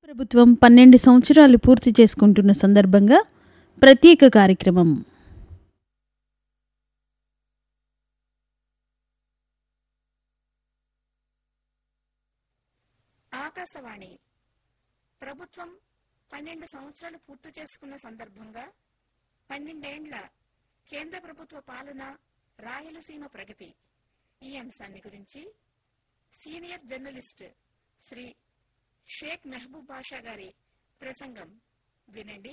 ప్రభుత్వం పన్నెండు సంవత్సరాలు పూర్తి చేసుకుంటున్న సందర్భంగా ప్రత్యేక కార్యక్రమం ఆకాశవాణి ప్రభుత్వం పన్నెండు సంవత్సరాలు పూర్తి చేసుకున్న సందర్భంగా పన్నెండేండ్ల కేంద్ర ప్రభుత్వ పాలన రాయలసీమ ప్రగతి ఈ అంశాన్ని గురించి సీనియర్ జర్నలిస్ట్ శ్రీ షేక్ మెహబూబ్ బాషా గారి ప్రసంగం వినండి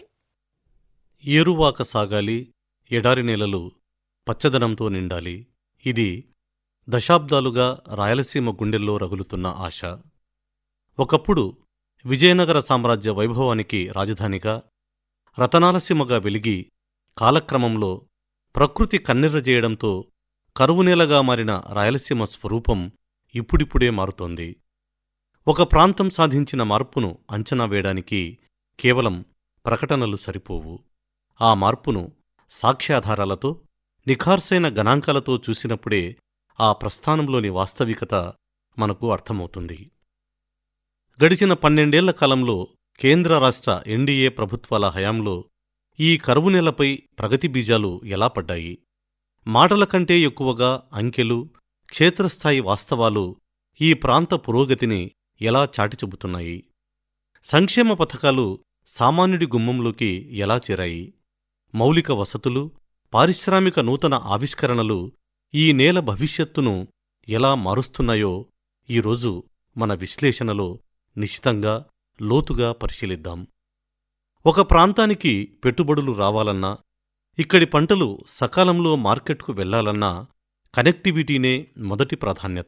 ఏరువాక సాగాలి ఎడారి నేలలు పచ్చదనంతో నిండాలి ఇది దశాబ్దాలుగా రాయలసీమ గుండెల్లో రగులుతున్న ఆశ ఒకప్పుడు విజయనగర సామ్రాజ్య వైభవానికి రాజధానిగా రతనాలసీమగా వెలిగి కాలక్రమంలో ప్రకృతి కన్నెర్రజేయడంతో కరువునేలగా మారిన రాయలసీమ స్వరూపం ఇప్పుడిప్పుడే మారుతోంది ఒక ప్రాంతం సాధించిన మార్పును అంచనా వేయడానికి కేవలం ప్రకటనలు సరిపోవు ఆ మార్పును సాక్ష్యాధారాలతో నిఖార్సైన గణాంకాలతో చూసినప్పుడే ఆ ప్రస్థానంలోని వాస్తవికత మనకు అర్థమవుతుంది గడిచిన పన్నెండేళ్ల కాలంలో కేంద్ర రాష్ట్ర ఎన్డీఏ ప్రభుత్వాల హయాంలో ఈ కరువు నెలపై ప్రగతి బీజాలు ఎలా పడ్డాయి మాటల కంటే ఎక్కువగా అంకెలు క్షేత్రస్థాయి వాస్తవాలు ఈ ప్రాంత పురోగతిని ఎలా చాటి చెబుతున్నాయి సంక్షేమ పథకాలు సామాన్యుడి గుమ్మంలోకి ఎలా చేరాయి మౌలిక వసతులు పారిశ్రామిక నూతన ఆవిష్కరణలు ఈ నేల భవిష్యత్తును ఎలా మారుస్తున్నాయో ఈరోజు మన విశ్లేషణలో నిశితంగా లోతుగా పరిశీలిద్దాం ఒక ప్రాంతానికి పెట్టుబడులు రావాలన్నా ఇక్కడి పంటలు సకాలంలో మార్కెట్కు వెళ్లాలన్నా కనెక్టివిటీనే మొదటి ప్రాధాన్యత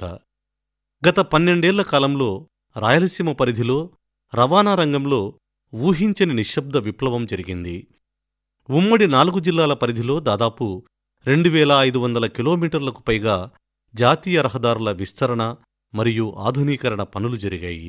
గత పన్నెండేళ్ల కాలంలో రాయలసీమ పరిధిలో రవాణా రంగంలో ఊహించని నిశ్శబ్ద విప్లవం జరిగింది ఉమ్మడి నాలుగు జిల్లాల పరిధిలో దాదాపు రెండు వేల ఐదు వందల కిలోమీటర్లకు పైగా జాతీయ రహదారుల విస్తరణ మరియు ఆధునీకరణ పనులు జరిగాయి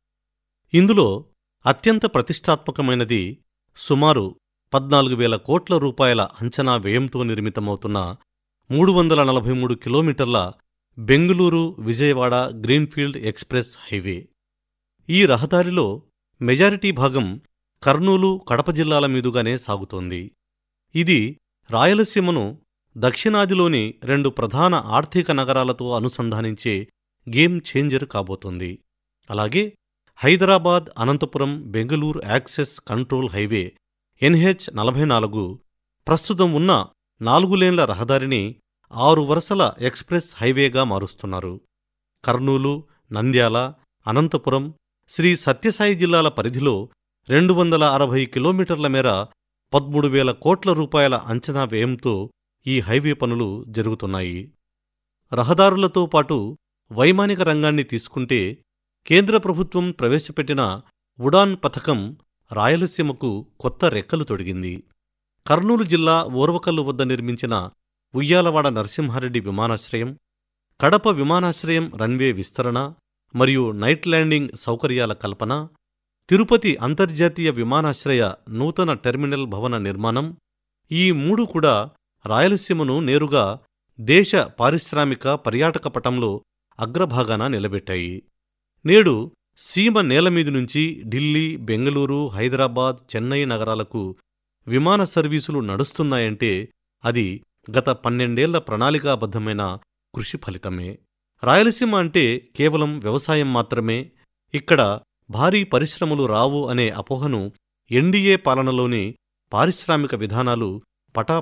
ఇందులో అత్యంత ప్రతిష్టాత్మకమైనది సుమారు పద్నాలుగు వేల కోట్ల రూపాయల అంచనా వ్యయంతో నిర్మితమవుతున్న మూడు వందల నలభై మూడు కిలోమీటర్ల Bengaluru Vijayawada greenfield express highway ఈ రహదారిలో మెజారిటీ భాగం కర్నూలు కడప జిల్లాల మీదుగానే సాగుతోంది ఇది రాయలసీమను దక్షిణాదిలోని రెండు ప్రధాన ఆర్థిక నగరాలతో అనుసంధానించే గేమ్ ఛేంజర్ కాబోతోంది అలాగే Hyderabad Anantapur Bengaluru access control highway NH నలభై నాలుగు ప్రస్తుతం ఉన్న నాలుగు లేన్ల రహదారిని ఆరు వరుసల ఎక్స్ప్రెస్ హైవేగా మారుస్తున్నారు కర్నూలు నంద్యాల అనంతపురం శ్రీ సత్యసాయి జిల్లాల పరిధిలో రెండు వందల అరవై కిలోమీటర్ల మేర పదమూడు వేల కోట్ల రూపాయల అంచనా వ్యయంతో ఈ హైవే పనులు జరుగుతున్నాయి రహదారులతో పాటు వైమానిక రంగాన్ని తీసుకుంటే కేంద్ర ప్రభుత్వం ప్రవేశపెట్టిన ఉడాన్ పథకం రాయలసీమకు కొత్త రెక్కలు తొడిగింది కర్నూలు జిల్లా ఓర్వకల్లు వద్ద నిర్మించిన ఉయ్యాలవాడ నరసింహారెడ్డి విమానాశ్రయం కడప విమానాశ్రయం రన్వే విస్తరణ మరియు నైట్ ల్యాండింగ్ సౌకర్యాల కల్పన తిరుపతి అంతర్జాతీయ విమానాశ్రయ నూతన టెర్మినల్ భవన నిర్మాణం ఈ మూడు కూడా రాయలసీమను నేరుగా దేశ పారిశ్రామిక పర్యాటక పటంలో అగ్రభాగాన నిలబెట్టాయి నేడు సీమ నేలమీది నుంచి ఢిల్లీ బెంగళూరు హైదరాబాద్ చెన్నై నగరాలకు విమాన సర్వీసులు నడుస్తున్నాయంటే అది గత పన్నెండేళ్ల ప్రణాళికాబద్ధమైన కృషి ఫలితమే రాయలసీమ అంటే కేవలం వ్యవసాయం మాత్రమే ఇక్కడ భారీ పరిశ్రమలు రావు అనే అపోహను ఎన్డీఏ పాలనలోని పారిశ్రామిక విధానాలు